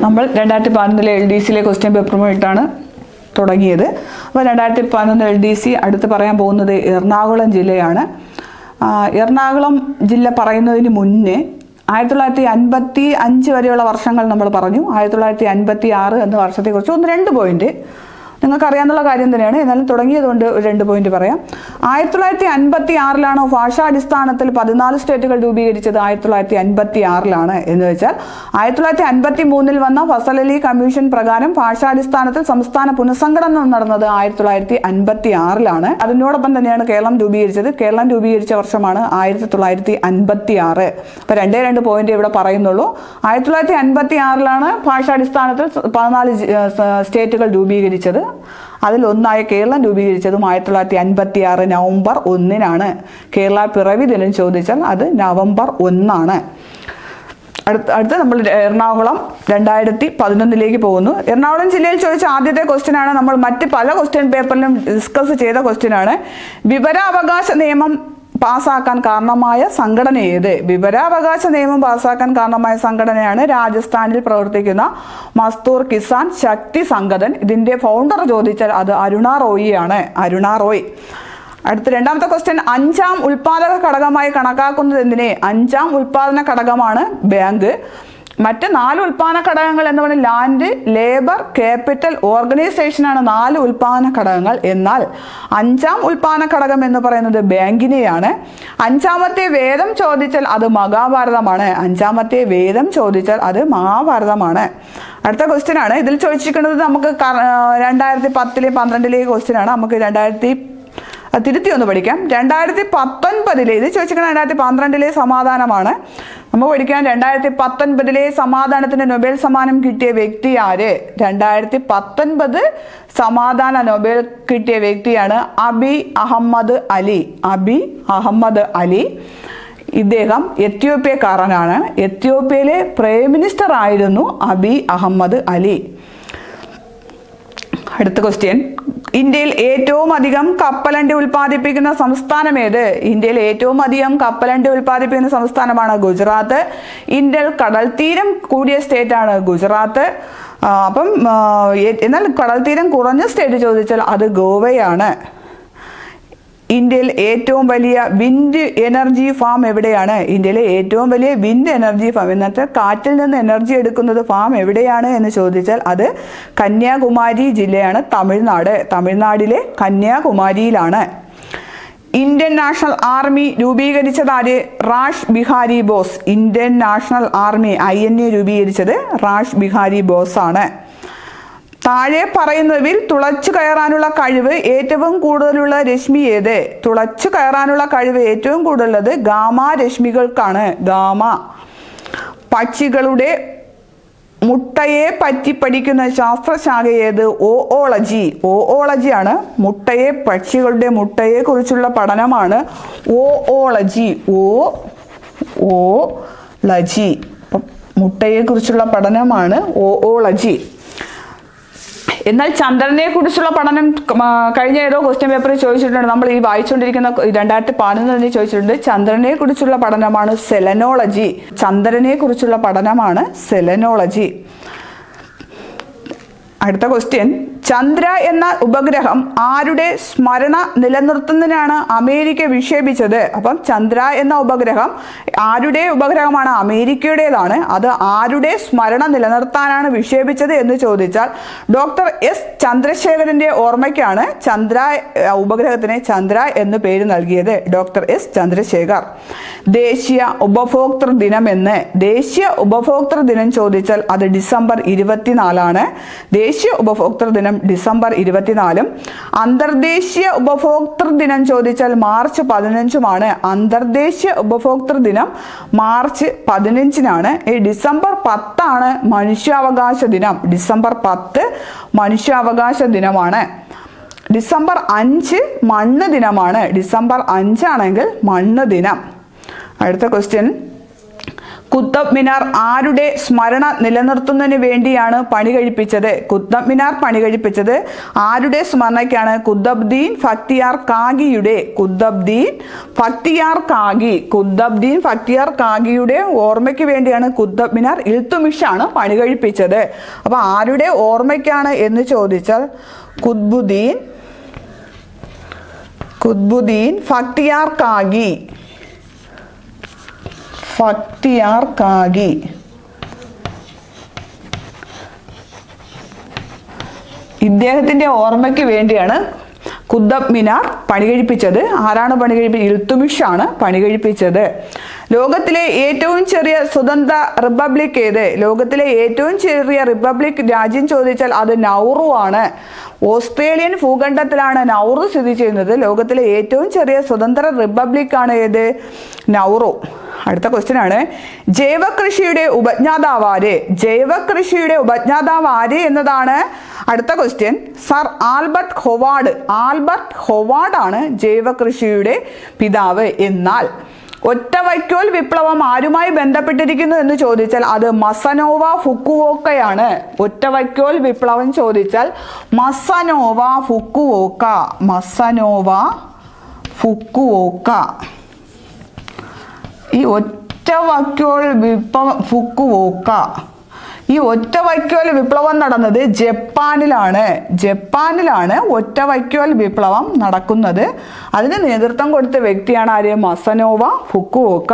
നമ്മൾ രണ്ടായിരത്തി പതിനൊന്നിലെ എൽ ഡി സിയിലെ ക്വസ്റ്റ്യൻ പേപ്പറുമായിട്ടാണ് തുടങ്ങിയത് അപ്പോൾ രണ്ടായിരത്തി പതിനൊന്ന് എൽ ഡി സി അടുത്ത് പറയാൻ പോകുന്നത് എറണാകുളം ജില്ലയാണ് ആ, എറണാകുളം ജില്ല പറയുന്നതിന് മുന്നേ ആയിരത്തി തൊള്ളായിരത്തി അൻപത്തി അഞ്ച് വരെയുള്ള വർഷങ്ങൾ നമ്മൾ പറഞ്ഞു ആയിരത്തി തൊള്ളായിരത്തി അൻപത്തി ആറ് എന്ന വർഷത്തെക്കുറിച്ച് ഒന്ന് രണ്ട് പോയിന്റ് നിങ്ങൾക്ക് അറിയാവുന്ന കാര്യം തന്നെയാണ് എന്നാലും തുടങ്ങിയതുകൊണ്ട് ഒരു രണ്ട് പോയിന്റ് പറയാം ആയിരത്തി തൊള്ളായിരത്തി അൻപത്തി ആറിലാണോ ഭാഷാടിസ്ഥാനത്തിൽ പതിനാല് സ്റ്റേറ്റുകൾ രൂപീകരിച്ചത് ആയിരത്തി തൊള്ളായിരത്തി അൻപത്തി ആറിലാണ് എന്ന് വെച്ചാൽ ആയിരത്തി തൊള്ളായിരത്തി അൻപത്തി മൂന്നിൽ വന്ന ഫസൽ അലി കമ്മീഷൻ പ്രകാരം ഭാഷാടിസ്ഥാനത്തിൽ സംസ്ഥാന പുനഃസംഘടന നടന്നത് ആയിരത്തി തൊള്ളായിരത്തി അൻപത്തി ആറിലാണ് അതിനോടൊപ്പം തന്നെയാണ് കേരളം രൂപീകരിച്ചത് കേരളം രൂപീകരിച്ച വർഷമാണ് ആയിരത്തി തൊള്ളായിരത്തി അൻപത്തി ആറ് അപ്പൊ രണ്ടേ രണ്ട് പോയിന്റ് ഇവിടെ പറയുന്നുള്ളൂ ആയിരത്തി തൊള്ളായിരത്തി അൻപത്തി ആറിലാണ് ഭാഷാടിസ്ഥാനത്തിൽ സ- പതിനാല് ജി- ഏഹ് സ- സ്റ്റേറ്റുകൾ രൂപീകരിച്ചത് അതിൽ ഒന്നായ കേരളം രൂപീകരിച്ചതും ആയിരത്തി തൊള്ളായിരത്തി അൻപത്തി ആറ് നവംബർ ഒന്നിനാണ് കേരള പിറവി ദിനം ചോദിച്ചാൽ അത് നവംബർ ഒന്നാണ് അടുത്ത അടുത്ത നമ്മൾ എറണാകുളം രണ്ടായിരത്തി പതിനൊന്നിലേക്ക് പോകുന്നു എറണാകുളം ജില്ലയിൽ ചോദിച്ച ആദ്യത്തെ ക്വസ്റ്റ്യൻ ആണ് നമ്മൾ മറ്റ് പല ക്വസ്റ്റ്യൻ പേപ്പറിലും ഡിസ്കസ് ചെയ്ത ക്വസ്റ്റ്യൻ ആണ് വിവരാവകാശ നിയമം പാസ്സാക്കാൻ കാരണമായ സംഘടന ഏത് വിവരാവകാശ നിയമം പാസ്സാക്കാൻ കാരണമായ സംഘടനയാണ് രാജസ്ഥാനിൽ പ്രവർത്തിക്കുന്ന മസ്തൂർ കിസാൻ ശക്തി സംഘടൻ ഇതിന്റെ ഫൗണ്ടർ ചോദിച്ചാൽ അത് അരുണ റോയിയാണ് അരുണ റോയ് അടുത്ത രണ്ടാമത്തെ ക്വസ്റ്റ്യൻ അഞ്ചാം ഉൽപാദക ഘടകമായി കണക്കാക്കുന്നത് എന്തിനെ അഞ്ചാം ഉൽപാദന ഘടകമാണ് ബാങ്ക് മറ്റ് നാല് ഉൽപാദന ഘടകങ്ങൾ എന്ന് പറയുന്നത് ലാൻഡ് ലേബർ ക്യാപിറ്റൽ ഓർഗനൈസേഷനാണ് നാല് ഉൽപാദന ഘടകങ്ങൾ എന്നാൽ അഞ്ചാം ഉൽപാദന ഘടകം എന്ന് പറയുന്നത് ബാങ്കിനെയാണ് അഞ്ചാമത്തെ വേദം ചോദിച്ചാൽ അത് മഹാഭാരതമാണ് അഞ്ചാമത്തെ വേദം ചോദിച്ചാൽ അത് മഹാഭാരതമാണ് അടുത്ത ക്വസ്റ്റ്യൻ ആണ് ഇതിൽ ചോദിച്ചിരിക്കുന്നത് നമുക്ക് ക- ആ, രണ്ടായിരത്തി പത്തിലെ പന്ത്രണ്ടിലെ ക്വസ്റ്റ്യൻ ആണ് നമുക്ക് രണ്ടായിരത്തി അത് തിരുത്തി ഒന്ന് പഠിക്കാം രണ്ടായിരത്തി പത്തൊൻപതിലെ ഇത് ചോദിച്ചിരിക്കുന്നത് രണ്ടായിരത്തി പന്ത്രണ്ടിലെ സമാധാനമാണ് നമുക്ക് പഠിക്കാം രണ്ടായിരത്തി പത്തൊൻപതിലെ സമാധാനത്തിന് നൊബേൽ സമ്മാനം കിട്ടിയ വ്യക്തി ആര് രണ്ടായിരത്തി പത്തൊൻപത് സമാധാന നൊബേൽ കിട്ടിയ വ്യക്തിയാണ് അബി അഹമ്മദ് അലി അബി അഹമ്മദ് അലി ഇദ്ദേഹം എത്യോപ്യക്കാരനാണ് എത്യോപ്യയിലെ പ്രൈം മിനിസ്റ്റർ ആയിരുന്നു അബി അഹമ്മദ് അലി അടുത്ത ക്വസ്റ്റ്യൻ ഇന്ത്യയിൽ ഏറ്റവും അധികം കപ്പലണ്ടി ഉൽപ്പാദിപ്പിക്കുന്ന സംസ്ഥാനം ഏത് ഇന്ത്യയിൽ ഏറ്റവും അധികം കപ്പലണ്ടി ഉൽപ്പാദിപ്പിക്കുന്ന സംസ്ഥാനമാണ് ഗുജറാത്ത് ഇന്ത്യയിൽ കടൽ തീരം കൂടിയ സ്റ്റേറ്റ് ആണ് ഗുജറാത്ത് ആ, അപ്പം ആ, ഏ- എന്നാൽ കടൽ തീരം കുറഞ്ഞ സ്റ്റേറ്റ് ചോദിച്ചാൽ അത് ഗോവയാണ് ഇന്ത്യയിൽ ഏറ്റവും വലിയ വിൻഡ് എനർജി ഫാം എവിടെയാണ് ഇന്ത്യയിലെ ഏറ്റവും വലിയ വിൻഡ് എനർജി ഫാം എന്നത്തെ കാറ്റിൽ നിന്ന് എനർജി എടുക്കുന്നത് ഫാം എവിടെയാണ് എന്ന് ചോദിച്ചാൽ അത് കന്യാകുമാരി ജില്ലയാണ് തമിഴ്നാട് തമിഴ്നാടിലെ കന്യാകുമാരിയിലാണ് ഇന്ത്യൻ നാഷണൽ ആർമി രൂപീകരിച്ചതാര് Rash Behari Bose Indian National Army I N A രൂപീകരിച്ചത് റാഷ് ബിഹാരി ബോസ് ആണ് താഴെ പറയുന്നവയിൽ തുളച്ചു കയറാനുള്ള കഴിവ് ഏറ്റവും കൂടുതലുള്ള രശ്മി ഏത് തുളച്ചു കയറാനുള്ള കഴിവ് ഏറ്റവും കൂടുതലുള്ളത് ഗാമ രശ്മികൾക്കാണ് ഗാമ പക്ഷികളുടെ മുട്ടയെ പറ്റി പഠിക്കുന്ന ശാസ്ത്രശാഖ ഏത് ഓളജി ഓളജിയാണ് മുട്ടയെ പക്ഷികളുടെ മുട്ടയെ കുറിച്ചുള്ള പഠനമാണ് ഓളജി ഓ ഓ ലജി അപ്പം മുട്ടയെ കുറിച്ചുള്ള പഠനമാണ് ഓളജി എന്നാൽ ചന്ദ്രനെ കുറിച്ചുള്ള പഠനം ആ, കഴിഞ്ഞ ഏതോ ക്വസ്റ്റ്യൻ പേപ്പറിൽ ചോദിച്ചിട്ടുണ്ട് നമ്മൾ ഈ വായിച്ചുകൊണ്ടിരിക്കുന്ന രണ്ടായിരത്തി പതിനൊന്നിന് ചോദിച്ചിട്ടുണ്ട് ചന്ദ്രനെ കുറിച്ചുള്ള പഠനമാണ് സെലനോളജി ചന്ദ്രനെ കുറിച്ചുള്ള പഠനമാണ് സെലനോളജി അടുത്ത ക്വസ്റ്റ്യൻ ചന്ദ്ര എന്ന ഉപഗ്രഹം ആരുടെ സ്മരണ നിലനിർത്തുന്നതിനാണ് അമേരിക്ക വിക്ഷേപിച്ചത് അപ്പം ചന്ദ്ര എന്ന ഉപഗ്രഹം ആരുടെ ഉപഗ്രഹമാണ് അമേരിക്കയുടേതാണ് അത് ആരുടെ സ്മരണ നിലനിർത്താനാണ് വിക്ഷേപിച്ചത് എന്ന് ചോദിച്ചാൽ ഡോക്ടർ എസ് ചന്ദ്രശേഖരന്റെ ഓർമ്മയ്ക്കാണ് ചന്ദ്ര ഏർ, ഉപഗ്രഹത്തിന് ചന്ദ്ര എന്ന് പേര് നൽകിയത് ഡോക്ടർ എസ് ചന്ദ്രശേഖർ ദേശീയ ഉപഭോക്തൃ ദിനം എന്ന് ദേശീയ ഉപഭോക്തൃ ദിനം ചോദിച്ചാൽ അത് ഡിസംബർ ഇരുപത്തിനാലാണ് ദേശീയ ഉപഭോക്തൃ ദിനം ഡിസംബർ ഇരുപത്തിനാലും അന്തർദേശീയ ഉപഭോക്തൃ ദിനം ചോദിച്ചാൽ മാർച്ച് പതിനഞ്ചുമാണ് അന്തർദേശീയ ഉപഭോക്തൃ ദിനം മാർച്ച് പതിനഞ്ചിനാണ് ഈ ഡിസംബർ പത്താണ് മനുഷ്യാവകാശ ദിനം ഡിസംബർ പത്ത് മനുഷ്യാവകാശ ദിനമാണ് ഡിസംബർ അഞ്ച് മണ്ണ് ദിനമാണ് ഡിസംബർ അഞ്ചാണെങ്കിൽ മണ്ണ് ദിനം അടുത്ത ക്വസ്റ്റ്യൻ കുത്തബ് മിനാർ ആരുടെ സ്മരണ നിലനിർത്തുന്നതിന് വേണ്ടിയാണ് പണി കഴിപ്പിച്ചത് കുത്തബ് മിനാർ പണി കഴിപ്പിച്ചത് ആരുടെ സ്മരണയ്ക്കാണ് കുത്തബ്ദീൻ ഫക്തിയാർ കാഗിയുടെ കുത്തബ്ദീൻ ഫക്തിയാർ കാഗി കുത്തബ്ദീൻ ഫക്തിയാർ കാഗിയുടെ ഓർമ്മയ്ക്ക് വേണ്ടിയാണ് കുത്തബ് മിനാർ ഇൽത്തുമിഷാണ് പണി കഴിപ്പിച്ചത് അപ്പൊ ആരുടെ ഓർമ്മയ്ക്കാണ് എന്ന് ചോദിച്ചാൽ കുത്ബുദ്ദീൻ കുത്ബുദ്ദീൻ ഫക്തിയാർ കാഗി ഫക്തിയാർ കാഗി ഇദ്ദേഹത്തിന്റെ ഓർമ്മയ്ക്ക് വേണ്ടിയാണ് കുത്തബ് മിനാർ പണി കഴിപ്പിച്ചത് ആരാണ് പണി കഴിപ്പിച്ചത് ഇൽത്തുമിഷാണ് പണി കഴിപ്പിച്ചത് ലോകത്തിലെ ഏറ്റവും ചെറിയ സ്വതന്ത്ര റിപ്പബ്ലിക് ഏത് ലോകത്തിലെ ഏറ്റവും ചെറിയ റിപ്പബ്ലിക് രാജ്യം ചോദിച്ചാൽ അത് നൗറു ആണ് ഓസ്ട്രേലിയൻ ഭൂഖണ്ഡത്തിലാണ് നൗറു സ്ഥിതി ചെയ്യുന്നത് ലോകത്തിലെ ഏറ്റവും ചെറിയ സ്വതന്ത്ര റിപ്പബ്ലിക് ആണ് ഏത് നൗറു അടുത്ത ക്വസ്റ്റ്യൻ ആണ് ജൈവകൃഷിയുടെ ഉപജ്ഞാതാവ് ആര് ജൈവകൃഷിയുടെ ഉപജ്ഞാതാവ് ആര് എന്നതാണ് അടുത്ത question sir Albert Howard Albert Howard ആണ് ജൈവകൃഷിയുടെ പിതാവ് എന്നാൽ ഒറ്റവൈക്കോൽ വിപ്ലവം ആരുമായി ബന്ധപ്പെട്ടിരിക്കുന്നു എന്ന് ചോദിച്ചാൽ അത് മസനോവ ഫുക്കുവോക്കയാണ് ഒറ്റവൈക്കോൽ വിപ്ലവം ചോദിച്ചാൽ മസനോവ ഫുക്കുവോക്ക മസനോവ ഫുക്കുവോക്ക ഈ ഒറ്റ വൈക്കോൽ വിപ്ലവം ഫുക്കുവോക്ക ഈ ഒറ്റ വൈക്കോൽ വിപ്ലവം നടന്നത് ജപ്പാനിലാണ് ജപ്പാനിലാണ് ഒറ്റ വൈക്കോൽ വിപ്ലവം നടക്കുന്നത് അതിന് നേതൃത്വം കൊടുത്ത വ്യക്തിയാണ് ആര് മസനോവ ഫുക്കുവോക്ക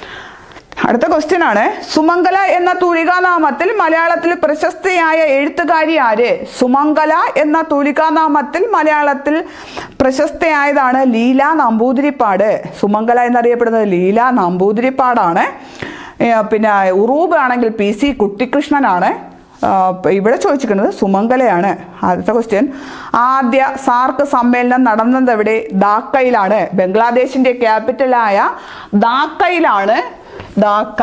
അടുത്ത ക്വസ്റ്റ്യൻ ആണ് സുമംഗല എന്ന തൂലികാനാമത്തിൽ മലയാളത്തിൽ പ്രശസ്തയായ എഴുത്തുകാരി ആര് സുമംഗല എന്ന തൂലികാനാമത്തിൽ മലയാളത്തിൽ പ്രശസ്തയായതാണ് ലീല നമ്പൂതിരിപ്പാട് സുമംഗല എന്നറിയപ്പെടുന്നത് ലീല നമ്പൂതിരിപ്പാടാണ് ഏ, പിന്നെ ഉറൂബ് ആണെങ്കിൽ പി സി കുട്ടിക്കൃഷ്ണനാണ് ആ, ഇവിടെ ചോദിച്ചിരിക്കുന്നത് സുമംഗലയാണ് അടുത്ത ക്വസ്റ്റ്യൻ ആദ്യ സാർക്ക് സമ്മേളനം നടന്നത് എവിടെ ധാക്കയിലാണ് ബംഗ്ലാദേശിന്റെ ക്യാപിറ്റലായ ധാക്കയിലാണ് ധാക്ക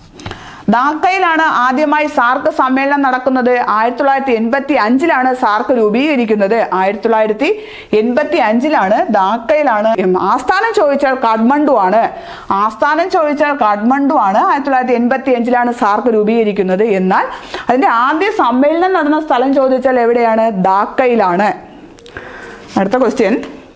ധാക്കയിലാണ് ആദ്യമായി സാർക്ക് സമ്മേളനം നടക്കുന്നത് ആയിരത്തി തൊള്ളായിരത്തി എൺപത്തി അഞ്ചിലാണ് സാർക്ക് രൂപീകരിക്കുന്നത് ആയിരത്തി തൊള്ളായിരത്തി എൺപത്തി അഞ്ചിലാണ് ധാക്കയിലാണ് ഉം, ആസ്ഥാനം ചോദിച്ചാൽ കാഠ്മണ്ഡു ആണ് ആസ്ഥാനം ചോദിച്ചാൽ കാഠ്മണ്ഡു ആണ് ആയിരത്തി തൊള്ളായിരത്തി എൺപത്തി അഞ്ചിലാണ് സാർക്ക് രൂപീകരിക്കുന്നത് എന്നാൽ അതിന്റെ ആദ്യ സമ്മേളനം നടന്ന സ്ഥലം ചോദിച്ചാൽ എവിടെയാണ് ധാക്കയിലാണ് അടുത്ത ക്വസ്റ്റ്യൻ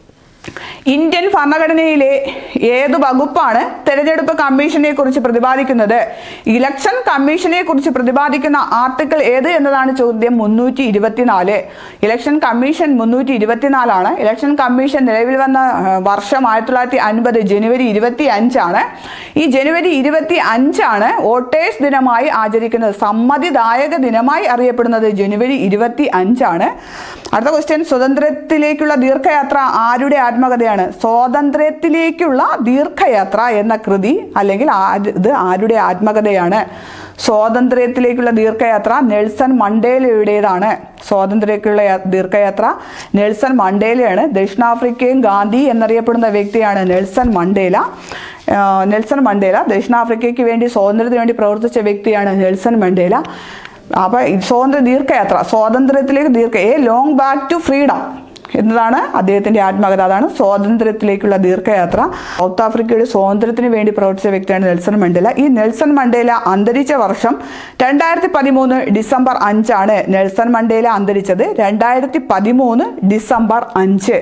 ഇന്ത്യൻ ഭരണഘടനയിലെ ഏത് വകുപ്പാണ് തെരഞ്ഞെടുപ്പ് കമ്മീഷനെ കുറിച്ച് പ്രതിപാദിക്കുന്നത് ഇലക്ഷൻ കമ്മീഷനെ കുറിച്ച് പ്രതിപാദിക്കുന്ന ആർട്ടിക്കിൾ ഏത് എന്നതാണ് ചോദ്യം മുന്നൂറ്റി ഇരുപത്തിനാല് ഇലക്ഷൻ കമ്മീഷൻ മുന്നൂറ്റി ഇരുപത്തിനാലാണ് ഇലക്ഷൻ കമ്മീഷൻ നിലവിൽ വന്ന ആ, വർഷം ആയിരത്തി തൊള്ളായിരത്തി അൻപത് ജനുവരി ഇരുപത്തി അഞ്ചാണ് ഈ ജനുവരി ഇരുപത്തി അഞ്ചാണ് വോട്ടേഴ്സ് ദിനമായി ആചരിക്കുന്നത് സമ്മതിദായക ദിനമായി അറിയപ്പെടുന്നത് ജനുവരി ഇരുപത്തി അഞ്ചാണ് അടുത്ത ക്വസ്റ്റ്യൻ സ്വതന്ത്രത്തിലേക്കുള്ള ദീർഘയാത്ര ആരുടെ ആത്മകഥയാണ് സ്വാതന്ത്ര്യത്തിലേക്കുള്ള ദീർഘയാത്ര എന്ന കൃതി അല്ലെങ്കിൽ ആര്- ഇത് ആരുടെ ആത്മകഥയാണ് സ്വാതന്ത്ര്യത്തിലേക്കുള്ള ദീർഘയാത്ര നെൽസൺ മണ്ടേലയുടേതാണ് സ്വാതന്ത്ര്യത്തിലേക്കുള്ള യാ- ദീർഘയാത്ര നെൽസൺ മണ്ടേലയാണ് ദക്ഷിണാഫ്രിക്കയും ഗാന്ധി എന്നറിയപ്പെടുന്ന വ്യക്തിയാണ് നെൽസൺ മണ്ടേല ആ, നെൽസൺ മണ്ടേല ദക്ഷിണാഫ്രിക്കയ്ക്ക് വേണ്ടി സ്വാതന്ത്ര്യത്തിന് വേണ്ടി പ്രവർത്തിച്ച വ്യക്തിയാണ് നെൽസൺ മണ്ടേല അപ്പൊ ഈ സ്വാതന്ത്ര്യ ദീർഘയാത്ര സ്വാതന്ത്ര്യത്തിലേക്ക് ദീർഘ a long back to freedom എന്നതാണ് അദ്ദേഹത്തിന്റെ ആത്മകഥ അതാണ് സ്വാതന്ത്ര്യത്തിലേക്കുള്ള ദീർഘയാത്ര സൗത്ത് ആഫ്രിക്കയുടെ സ്വാതന്ത്ര്യത്തിന് വേണ്ടി പ്രവർത്തിച്ച വ്യക്തിയാണ് നെൽസൺ മണ്ടേല ഈ നെൽസൺ മണ്ടേല അന്തരിച്ച വർഷം രണ്ടായിരത്തി പതിമൂന്ന് ഡിസംബർ അഞ്ചാണ് നെൽസൺ മണ്ടേല അന്തരിച്ചത് രണ്ടായിരത്തി പതിമൂന്ന് ഡിസംബർ അഞ്ച്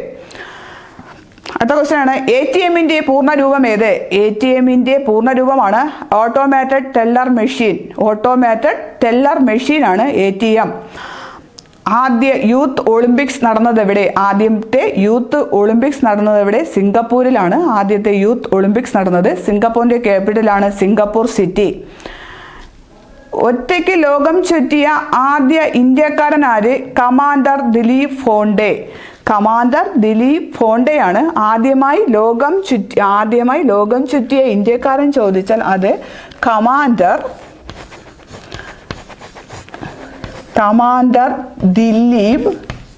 അടുത്ത ക്വസ്റ്റ്യൻ ആണ് എ ടി എമ്മിന്റെ പൂർണ്ണരൂപം ഏത് എ ടി എമ്മിന്റെ പൂർണ്ണരൂപമാണ് automated teller machine automated teller machine ആണ് എ ടി എം ആദ്യ യൂത്ത് ഒളിമ്പിക്സ് നടന്നത് എവിടെ ആദ്യത്തെ യൂത്ത് ഒളിമ്പിക്സ് നടന്നത് എവിടെ സിംഗപ്പൂരിലാണ് ആദ്യത്തെ യൂത്ത് ഒളിമ്പിക്സ് നടന്നത് സിംഗപ്പൂരിന്റെ ക്യാപിറ്റലാണ് സിംഗപ്പൂർ സിറ്റി ഒറ്റയ്ക്ക് ലോകം ചുറ്റിയ ആദ്യ ഇന്ത്യക്കാരൻ ആര് കമാൻഡർ ദിലീപ് ഫോണ്ടെ കമാൻഡർ ദിലീപ് ഫോണ്ടെയാണ് ആദ്യമായി ലോകം ചുറ്റി ആദ്യമായി ലോകം ചുറ്റിയ ഇന്ത്യക്കാരൻ ചോദിച്ചാൽ അത് കമാൻഡർ കമാൻഡർ ദിലീപ്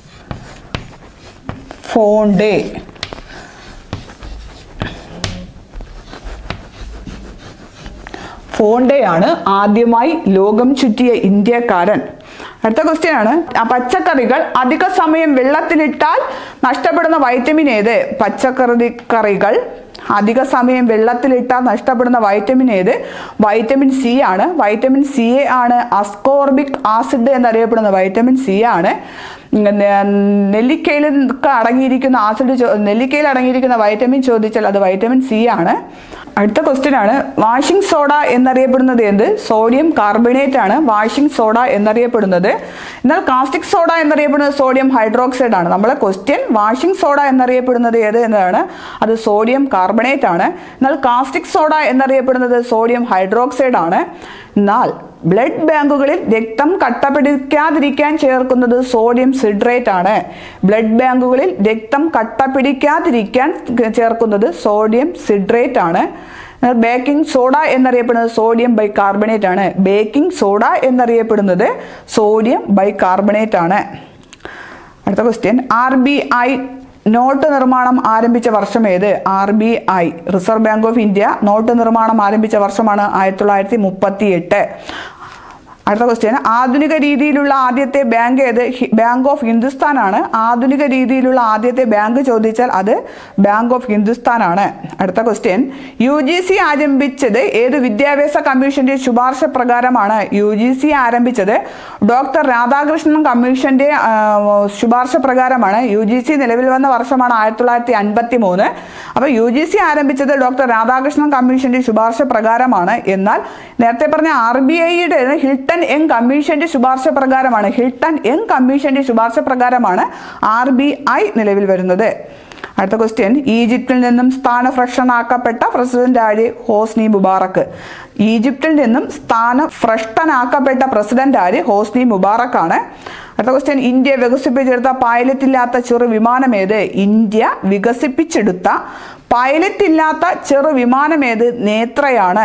ഫോണ്ടെ ഫോണ്ടെയാണ് ആദ്യമായി ലോകം ചുറ്റിയ ഇന്ത്യക്കാരൻ അടുത്ത ക്വസ്റ്റ്യൻ ആണ് ആ പച്ചക്കറികൾ അധിക സമയം വെള്ളത്തിലിട്ടാൽ നഷ്ടപ്പെടുന്ന വൈറ്റമിൻ ഏത് പച്ചക്കറി കറികൾ അധിക സമയം വെള്ളത്തിലിട്ടാൽ നഷ്ടപ്പെടുന്ന വൈറ്റമിൻ ഏത് വൈറ്റമിൻ സി ആണ് വൈറ്റമിൻ സി ആണ് അസ്കോർബിക് ആസിഡ് എന്നറിയപ്പെടുന്ന വൈറ്റമിൻ സി ആണ് നെല്ലിക്കയിൽ ഒക്കെ അടങ്ങിയിരിക്കുന്ന ആസിഡ് ചോ- നെല്ലിക്കയിൽ അടങ്ങിയിരിക്കുന്ന വൈറ്റമിൻ ചോദിച്ചാൽ അത് വൈറ്റമിൻ സി ആണ് അടുത്ത ക്വസ്റ്റ്യൻ ആണ് വാഷിംഗ് സോഡ എന്നറിയപ്പെടുന്നത് എന്ത് സോഡിയം കാർബണേറ്റ് ആണ് വാഷിംഗ് സോഡ എന്നറിയപ്പെടുന്നത് എന്നാൽ കാസ്റ്റിക് സോഡ എന്നറിയപ്പെടുന്നത് സോഡിയം ഹൈഡ്രോക്സൈഡ് ആണ് നമ്മളെ ക്വസ്റ്റ്യൻ വാഷിംഗ് സോഡ എന്നറിയപ്പെടുന്നത് ഏത് എന്നതാണ് അത് സോഡിയം കാർബണേറ്റ് ആണ് എന്നാൽ കാസ്റ്റിക് സോഡ എന്നറിയപ്പെടുന്നത് സോഡിയം ഹൈഡ്രോക്സൈഡ് ആണ് എന്നാൽ ബ്ലഡ് ബാങ്കുകളിൽ രക്തം കട്ടപിടിക്കാതിരിക്കാൻ ചേർക്കുന്നത് സോഡിയം സിഡ്രേറ്റ് ആണ് ബ്ലഡ് ബാങ്കുകളിൽ രക്തം കട്ടപിടിക്കാതിരിക്കാൻ ചേർക്കുന്നത് സോഡിയം സിഡ്രേറ്റ് ആണ് എന്നാൽ ബേക്കിംഗ് സോഡ എന്നറിയപ്പെടുന്നത് സോഡിയം ബൈ കാർബണേറ്റ് ആണ് ബേക്കിംഗ് സോഡ എന്നറിയപ്പെടുന്നത് സോഡിയം ബൈ കാർബണേറ്റ് ആണ് അടുത്ത question R B I note നിർമ്മാണം ആരംഭിച്ച വർഷം ഏത് R B I Reserve Bank of India note നിർമ്മാണം ആരംഭിച്ച വർഷമാണ് ആയിരത്തി തൊള്ളായിരത്തി മുപ്പത്തി എട്ട് അടുത്ത ക്വസ്റ്റ്യൻ ആധുനിക രീതിയിലുള്ള ആദ്യത്തെ ബാങ്ക് ഏത് ഹി- ബാങ്ക് ഓഫ് ഹിന്ദുസ്ഥാൻ ആണ് ആധുനിക രീതിയിലുള്ള ആദ്യത്തെ ബാങ്ക് ചോദിച്ചാൽ അത് ബാങ്ക് ഓഫ് ഹിന്ദുസ്ഥാൻ ആണ് അടുത്ത ക്വസ്റ്റ്യൻ യു ജി സി ആരംഭിച്ചത് ഏത് വിദ്യാഭ്യാസ കമ്മീഷന്റെ ശുപാർശ പ്രകാരമാണ് യു ജി സി ആരംഭിച്ചത് ഡോക്ടർ രാധാകൃഷ്ണൻ കമ്മീഷന്റെ ആ, ശുപാർശ പ്രകാരമാണ് യു ജി സി നിലവിൽ വന്ന വർഷമാണ് ആയിരത്തി തൊള്ളായിരത്തി അൻപത്തി മൂന്ന് അപ്പൊ യു ജി സി ആരംഭിച്ചത് ഡോക്ടർ രാധാകൃഷ്ണൻ കമ്മീഷന്റെ ശുപാർശ പ്രകാരമാണ് എന്നാൽ നേരത്തെ പറഞ്ഞ ആർ ബി ഐയുടെ ഹിൽട്ടൺ യങ് കമ്മീഷന്റെ ശുപാർശ പ്രകാരമാണ് ഹിൽട്ടൺ യങ് കമ്മീഷന്റെ ശുപാർശ പ്രകാരമാണ് ആർ ബി ഐ നിലവിൽ വരുന്നത് അടുത്ത ക്വസ്റ്റ്യൻ ഈജിപ്തിൽ നിന്നും സ്ഥാനഭ്രഷ്ടനാക്കപ്പെട്ട പ്രസിഡന്റ് ആര് ഹോസ്നി മുബാറക്ക് ഈജിപ്തിൽ നിന്നും സ്ഥാനഭ്രഷ്ടനാക്കപ്പെട്ട പ്രസിഡന്റ് ആര് ഹോസ്നി മുബാറക്ക് ആണ് അടുത്ത ക്വസ്റ്റ്യൻ ഇന്ത്യ വികസിപ്പിച്ചെടുത്ത പൈലറ്റ് ഇല്ലാത്ത ചെറു വിമാനം ഏത് ഇന്ത്യ വികസിപ്പിച്ചെടുത്ത പൈലറ്റ് ഇല്ലാത്ത ചെറു വിമാനം ഏത് നേത്രയാണ്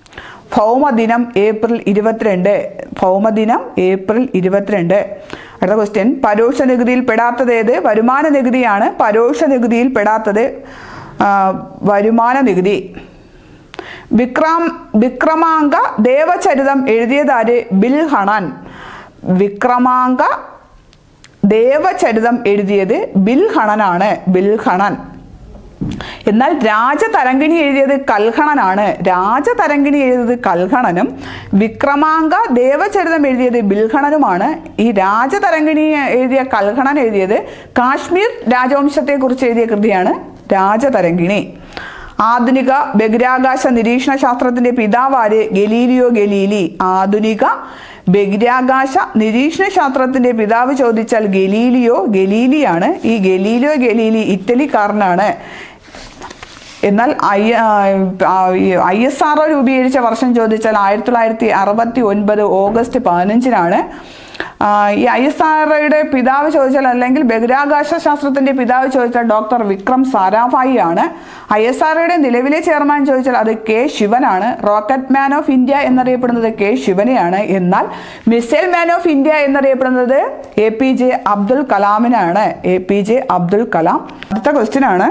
ഭൗമദിനം ഏപ്രിൽ ഇരുപത്തിരണ്ട് ഭൗമദിനം ഏപ്രിൽ ഇരുപത്തിരണ്ട് അടുത്ത ക്വസ്റ്റ്യൻ പരോക്ഷ നികുതിയിൽ പെടാത്തത് ഏത് വരുമാന നികുതിയാണ് പരോക്ഷ നികുതിയിൽ പെടാത്തത് ആ, വരുമാന നികുതി വിക്രം വിക്രമാങ്ക ദേവചരിതം എഴുതിയതാര് ബിൽ ഹണൻ വിക്രമാങ്ക ദേവചരിതം എഴുതിയത് ബിൽ ഹണനാണ് ബിൽ ഹണൻ എന്നാൽ രാജതരംഗിണി എഴുതിയത് കൽഹണനാണ് രാജതരംഗിണി എഴുതിയത് കൽഹണനും വിക്രമാങ്ക ദേവചരിതം എഴുതിയത് ബിൽഹണനുമാണ് ഈ രാജതരംഗിണി എഴുതിയ കൽഹണൻ എഴുതിയത് കാശ്മീർ രാജവംശത്തെക്കുറിച്ച് എഴുതിയ കൃതിയാണ് രാജതരംഗിണി ആധുനിക ബഹിരാകാശ നിരീക്ഷണ ശാസ്ത്രത്തിന്റെ പിതാവാര് ഗലീലിയോ ഗലീലി ആധുനിക ബഹിരാകാശ നിരീക്ഷണ ശാസ്ത്രത്തിന്റെ പിതാവ് ചോദിച്ചാൽ ഗലീലിയോ ഗലീലിയാണ് ഈ ഗലീലിയോ ഗലീലി ഇറ്റലിക്കാരനാണ് എന്നാൽ I I S R O രൂപീകരിച്ച വർഷം ചോദിച്ചാൽ ആയിരത്തി തൊള്ളായിരത്തി അറുപത്തി ഒൻപത് ഓഗസ്റ്റ് പതിനഞ്ചിനാണ് ആ, ഈ ഐ എസ് ആർഒയുടെ പിതാവ് ചോദിച്ചാൽ അല്ലെങ്കിൽ ബഹിരാകാശ ശാസ്ത്രത്തിന്റെ പിതാവ് ചോദിച്ചാൽ ഡോക്ടർ വിക്രം സാരാഭായി ആണ് ഐ എസ് ആർഒയുടെ നിലവിലെ ചെയർമാൻ ചോദിച്ചാൽ അത് കെ ശിവനാണ് റോക്കറ്റ് മാൻ ഓഫ് ഇന്ത്യ എന്നറിയപ്പെടുന്നത് കെ ശിവനെയാണ് എന്നാൽ മിസൈൽ മാൻ ഓഫ് ഇന്ത്യ എന്നറിയപ്പെടുന്നത് എ പി ജെ അബ്ദുൽ കലാമിനാണ് A P J Abdul Kalam അടുത്ത ക്വസ്റ്റ്യൻ ആണ്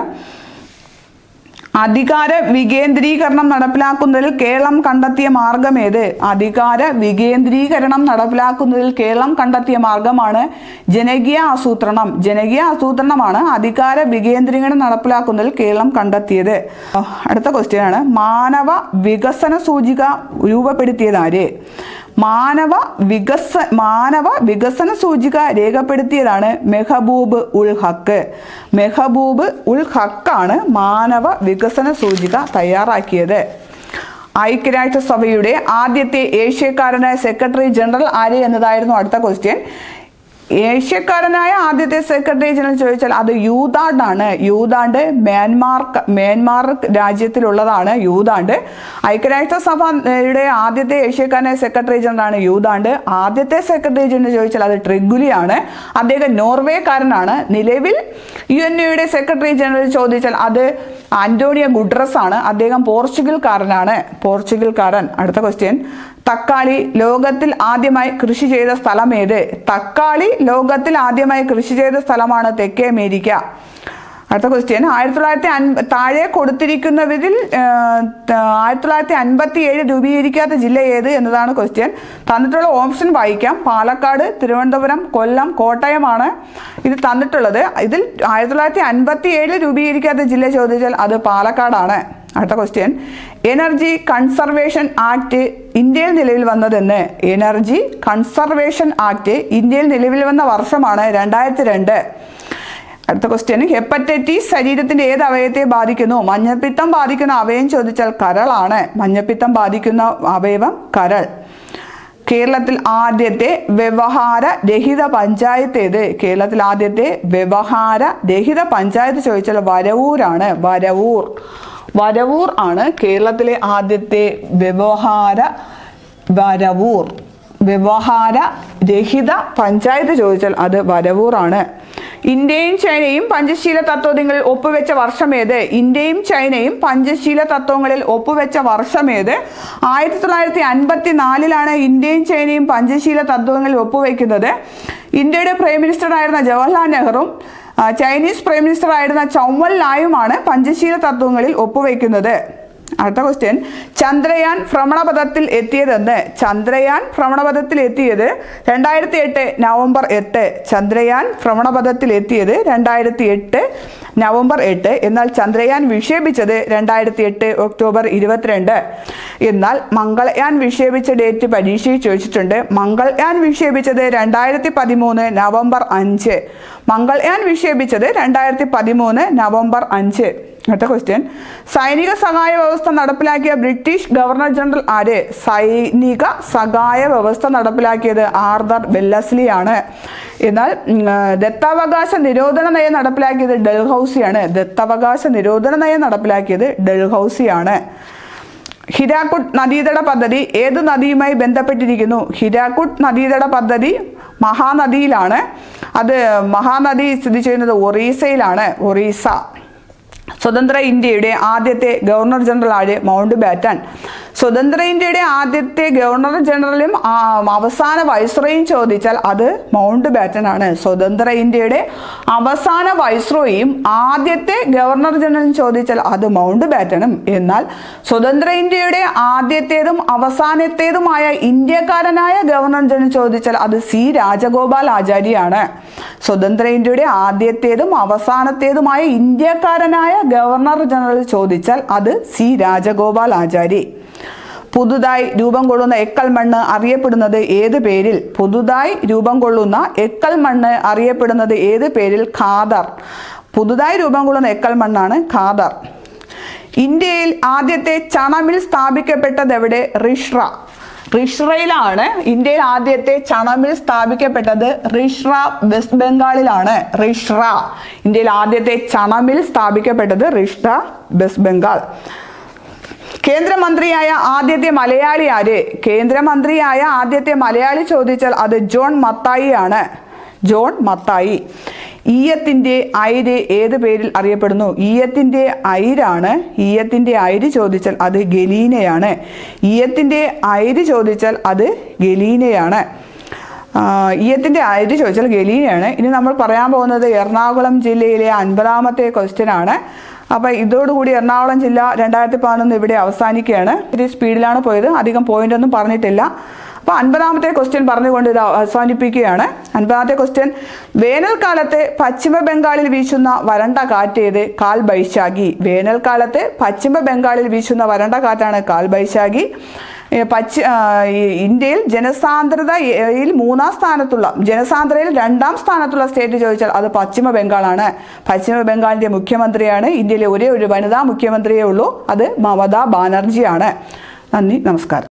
അധികാര വികേന്ദ്രീകരണം നടപ്പിലാക്കുന്നതിൽ കേരളം കണ്ടെത്തിയ മാർഗം ഏത് അധികാര വികേന്ദ്രീകരണം നടപ്പിലാക്കുന്നതിൽ കേരളം കണ്ടെത്തിയ മാർഗമാണ് ജനകീയ ആസൂത്രണം ജനകീയ ആസൂത്രണമാണ് അധികാര വികേന്ദ്രീകരണം നടപ്പിലാക്കുന്നതിൽ കേരളം കണ്ടെത്തിയത് അടുത്ത ക്വസ്റ്റ്യൻ ആണ് മാനവ വികസന സൂചിക രൂപപ്പെടുത്തിയത് ആര് മാനവ വികസ മാനവ വികസന സൂചിക രേഖപ്പെടുത്തിയതാണ് മെഹബൂബ് ഉൽ ഹക്ക് മെഹബൂബ് ഉൽ ഹക്കാണ് മാനവ വികസന സൂചിക തയ്യാറാക്കിയത് ഐക്യരാഷ്ട്രസഭയുടെ ആദ്യത്തെ ഏഷ്യക്കാരനായ സെക്രട്ടറി ജനറൽ ആര് എന്നതായിരുന്നു അടുത്ത ക്വസ്റ്റ്യൻ ഏഷ്യക്കാരനായ ആദ്യത്തെ സെക്രട്ടറി ജനറൽ ചോദിച്ചാൽ അത് യൂതാണ്ട് ആണ് യൂതാണ്ട് മ്യാൻമാർ മ്യാൻമാർ രാജ്യത്തിലുള്ളതാണ് യൂതാണ്ട് ഐക്യരാഷ്ട്രസഭയുടെ ആദ്യത്തെ ഏഷ്യക്കാരനായ സെക്രട്ടറി ജനറൽ ആണ് യൂതാണ്ട് ആദ്യത്തെ സെക്രട്ടറി ജനറൽ ചോദിച്ചാൽ അത് ട്രിഗുലിയാണ് അദ്ദേഹം നോർവേക്കാരനാണ് നിലവിൽ യു എൻ എയുടെ സെക്രട്ടറി ജനറൽ ചോദിച്ചാൽ അത് അന്റോണിയോ ഗുഡ്രസ് ആണ് അദ്ദേഹം പോർച്ചുഗൽക്കാരനാണ് പോർച്ചുഗൽക്കാരൻ അടുത്ത ക്വസ്റ്റ്യൻ തക്കാളി ലോകത്തിൽ ആദ്യമായി കൃഷി ചെയ്ത സ്ഥലം ഏത് തക്കാളി ലോകത്തിൽ ആദ്യമായി കൃഷി ചെയ്ത സ്ഥലമാണ് തെക്കേ അമേരിക്ക അടുത്ത ക്വസ്റ്റ്യൻ ആയിരത്തി തൊള്ളായിരത്തി അൻപ താഴെ കൊടുത്തിരിക്കുന്നവരിൽ ആ, ത- ആയിരത്തി തൊള്ളായിരത്തി അൻപത്തി ഏഴ് രൂപീകരിക്കാത്ത ജില്ല ഏത് എന്നതാണ് ക്വസ്റ്റ്യൻ തന്നിട്ടുള്ള ഓപ്ഷൻ വായിക്കാം പാലക്കാട് തിരുവനന്തപുരം കൊല്ലം കോട്ടയമാണ് ഇത് തന്നിട്ടുള്ളത് ഇതിൽ ആയിരത്തി തൊള്ളായിരത്തി അൻപത്തി ഏഴ് രൂപീകരിക്കാത്ത ജില്ല ചോദിച്ചാൽ അത് പാലക്കാടാണ് അടുത്ത ക്വസ്റ്റ്യൻ എനർജി കൺസർവേഷൻ ആക്ട് ഇന്ത്യയിൽ നിലവിൽ വന്നതെന്ന് എനർജി കൺസർവേഷൻ ആക്ട് ഇന്ത്യയിൽ നിലവിൽ വന്ന വർഷമാണ് രണ്ടായിരത്തി രണ്ട് അടുത്ത ക്വസ്റ്റ്യൻ ഹെപ്പറ്റൈറ്റിസ് ശരീരത്തിന്റെ ഏത് അവയവത്തെ ബാധിക്കുന്നു മഞ്ഞപ്പിത്തം ബാധിക്കുന്ന അവയവം ചോദിച്ചാൽ കരളാണ് മഞ്ഞപ്പിത്തം ബാധിക്കുന്ന അവയവം കരൾ കേരളത്തിൽ ആദ്യത്തെ വ്യവഹാര രഹിത പഞ്ചായത്ത് ഏത് കേരളത്തിൽ ആദ്യത്തെ വ്യവഹാര രഹിത പഞ്ചായത്ത് ചോദിച്ചാൽ വരവൂരാണ് വരവൂർ വരവൂർ ആണ് കേരളത്തിലെ ആദ്യത്തെ വ്യവഹാര വരവൂർ വ്യവഹാര രഹിത പഞ്ചായത്ത് ചോദിച്ചാൽ അത് വരവൂറാണ് ഇന്ത്യയും ചൈനയും പഞ്ചശീല തത്വങ്ങളിൽ ഒപ്പുവെച്ച വർഷമേത് ഇന്ത്യയും ചൈനയും പഞ്ചശീല തത്വങ്ങളിൽ ഒപ്പുവെച്ച വർഷമേത് ആയിരത്തി തൊള്ളായിരത്തി അൻപത്തി നാലിലാണ് ഇന്ത്യയും ചൈനയും പഞ്ചശീല തത്വങ്ങളിൽ ഒപ്പുവെക്കുന്നത് ഇന്ത്യയുടെ പ്രൈം മിനിസ്റ്റർ ആയിരുന്ന ജവഹർലാൽ നെഹ്റുവും ആ, ചൈനീസ് പ്രൈം മിനിസ്റ്റർ ആയിരുന്ന ചൗവൽ ലായുമാണ് പഞ്ചശീല തത്വങ്ങളിൽ ഒപ്പുവെക്കുന്നത് അടുത്ത ക്വസ്റ്റ്യൻ ചന്ദ്രയാൻ ഭ്രമണപഥത്തിൽ എത്തിയതെന്ന് ചന്ദ്രയാൻ ഭ്രമണപഥത്തിൽ എത്തിയത് രണ്ടായിരത്തി എട്ട് നവംബർ എട്ട് ചന്ദ്രയാൻ ഭ്രമണപഥത്തിൽ എത്തിയത് രണ്ടായിരത്തി എട്ട് നവംബർ എട്ട് എന്നാൽ ചന്ദ്രയാൻ വിക്ഷേപിച്ചത് രണ്ടായിരത്തി എട്ട് ഒക്ടോബർ ഇരുപത്തിരണ്ട് എന്നാൽ മംഗൾയാൻ വിക്ഷേപിച്ച ഡേറ്റ് പരീക്ഷയിൽ ചോദിച്ചിട്ടുണ്ട് മംഗൾയാൻ വിക്ഷേപിച്ചത് രണ്ടായിരത്തി പതിമൂന്ന് നവംബർ അഞ്ച് മംഗൾയാൻ വിക്ഷേപിച്ചത് രണ്ടായിരത്തി പതിമൂന്ന് നവംബർ അഞ്ച് അടുത്ത ക്വസ്റ്റ്യൻ സൈനിക സഹായ വ്യവസ്ഥ നടപ്പിലാക്കിയ ബ്രിട്ടീഷ് ഗവർണർ ജനറൽ ആര് സൈനിക സഹായ വ്യവസ്ഥ നടപ്പിലാക്കിയത് ആർദർ ബെല്ലസ്ലി ആണ് എന്നാൽ ഉം, ആ, ദത്താവകാശ നിരോധന നയം നടപ്പിലാക്കിയത് ഡൽഹൌസിയാണ് ദത്താവകാശ നിരോധന നയം നടപ്പിലാക്കിയത് ഡൽഹൌസിയാണ് ഹിരാക്കുട്ട് നദീതട പദ്ധതി ഏത് നദിയുമായി ബന്ധപ്പെട്ടിരിക്കുന്നു ഹിരാക്കുട്ട് നദീതട പദ്ധതി മഹാനദിയിലാണ് അത് മഹാനദി സ്ഥിതി ചെയ്യുന്നത് ഒറീസയിലാണ് ഒറീസ സ്വതന്ത്ര ഇന്ത്യയുടെ ആദ്യത്തെ ഗവർണർ ജനറൽ ആര് മൗണ്ട് ബാറ്റൻ സ്വതന്ത്ര ഇന്ത്യയുടെ ആദ്യത്തെ ഗവർണർ ജനറലും ആ, അവസാന വൈസ്രോയും ചോദിച്ചാൽ അത് മൗണ്ട് ബാറ്റൻ ആണ് സ്വതന്ത്ര ഇന്ത്യയുടെ അവസാന വൈസ്രോയും ആദ്യത്തെ ഗവർണർ ജനറലും ചോദിച്ചാൽ അത് മൗണ്ട് ബാറ്റനും എന്നാൽ സ്വതന്ത്ര ഇന്ത്യയുടെ ആദ്യത്തേതും അവസാനത്തേതുമായ ഇന്ത്യക്കാരനായ ഗവർണർ ജനറൽ ചോദിച്ചാൽ അത് സി രാജഗോപാൽ ആചാര്യാണ് സ്വതന്ത്ര ഇന്ത്യയുടെ ആദ്യത്തേതും അവസാനത്തേതുമായ ഇന്ത്യക്കാരനായ ഗവർണർ ജനറൽ ചോദിച്ചാൽ അത് സി രാജഗോപാൽ ആചാരി പുതുതായി രൂപം കൊള്ളുന്ന എക്കൽ മണ്ണ് അറിയപ്പെടുന്നത് ഏത് പേരിൽ പുതുതായി രൂപം കൊള്ളുന്ന എക്കൽ മണ്ണ് അറിയപ്പെടുന്നത് ഏത് പേരിൽ ഖാദർ പുതുതായി രൂപം കൊള്ളുന്ന എക്കൽ മണ്ണാണ് ഖാദർ ഇന്ത്യയിൽ ആദ്യത്തെ ചണമിൽ സ്ഥാപിക്കപ്പെട്ടത് എവിടെ റിഷ്റ റിഷ്റയിലാണ് ഇന്ത്യയിൽ ആദ്യത്തെ ചണമിൽ സ്ഥാപിക്കപ്പെട്ടത് റിഷ്റ വെസ്റ്റ് ബംഗാളിലാണ് റിഷ്റ ഇന്ത്യയിൽ ആദ്യത്തെ ചണമിൽ സ്ഥാപിക്കപ്പെട്ടത് റിഷ്റ വെസ്റ്റ് ബംഗാൾ കേന്ദ്രമന്ത്രിയായ ആദ്യത്തെ മലയാളി ആര് കേന്ദ്രമന്ത്രിയായ ആദ്യത്തെ മലയാളി ചോദിച്ചാൽ അത് ജോൺ മത്തായി ആണ് ജോൺ മത്തായി ഈയത്തിന്റെ ഐര് ഏത് പേരിൽ അറിയപ്പെടുന്നു ഈയത്തിന്റെ ഐരാണ് ഈയത്തിന്റെ ഐര് ചോദിച്ചാൽ അത് ഗലീനയാണ് ഈയത്തിന്റെ ഐര് ചോദിച്ചാൽ അത് ഗലീനയാണ് ആ, ഈയത്തിന്റെ ഐര് ചോദിച്ചാൽ ഗലീനയാണ് ഇനി നമ്മൾ പറയാൻ പോകുന്നത് എറണാകുളം ജില്ലയിലെ അൻപതാമത്തെ ക്വസ്റ്റ്യൻ ആണ് അപ്പോൾ ഇതോടുകൂടി എറണാകുളം ജില്ല രണ്ടായിരത്തി പതിനൊന്ന് ഇവിടെ അവസാനിക്കുകയാണ് ഇത് സ്പീഡിലാണ് പോയത് അധികം പോയിന്റ് ഒന്നും പറഞ്ഞിട്ടില്ല അപ്പോൾ അൻപതാമത്തെ ക്വസ്റ്റ്യൻ പറഞ്ഞുകൊണ്ട് ഇത് അവസാനിപ്പിക്കുകയാണ് അൻപതാമത്തെ ക്വസ്റ്റ്യൻ വേനൽക്കാലത്ത് പശ്ചിമ ബംഗാളിൽ വീശുന്ന വരണ്ട കാറ്റേത് കാൽ ബൈശാഖി വേനൽക്കാലത്ത് പശ്ചിമ ബംഗാളിൽ വീശുന്ന വരണ്ട കാറ്റാണ് കാൽ ബൈശാഖി ഏ, പശ്ച ആ, ഈ ഇന്ത്യയിൽ ജനസാന്ദ്രതയിൽ മൂന്നാം സ്ഥാനത്തുള്ള ജനസാന്ദ്രതയിൽ രണ്ടാം സ്ഥാനത്തുള്ള സ്റ്റേറ്റ് ചോദിച്ചാൽ അത് പശ്ചിമ ബംഗാളാണ് പശ്ചിമ ബംഗാളിന്റെ മുഖ്യമന്ത്രിയാണ് ഇന്ത്യയിലെ ഒരേ ഒരു വനിതാ മുഖ്യമന്ത്രിയേ ഉള്ളൂ അത് മമതാ ബാനർജിയാണ് നന്ദി നമസ്കാരം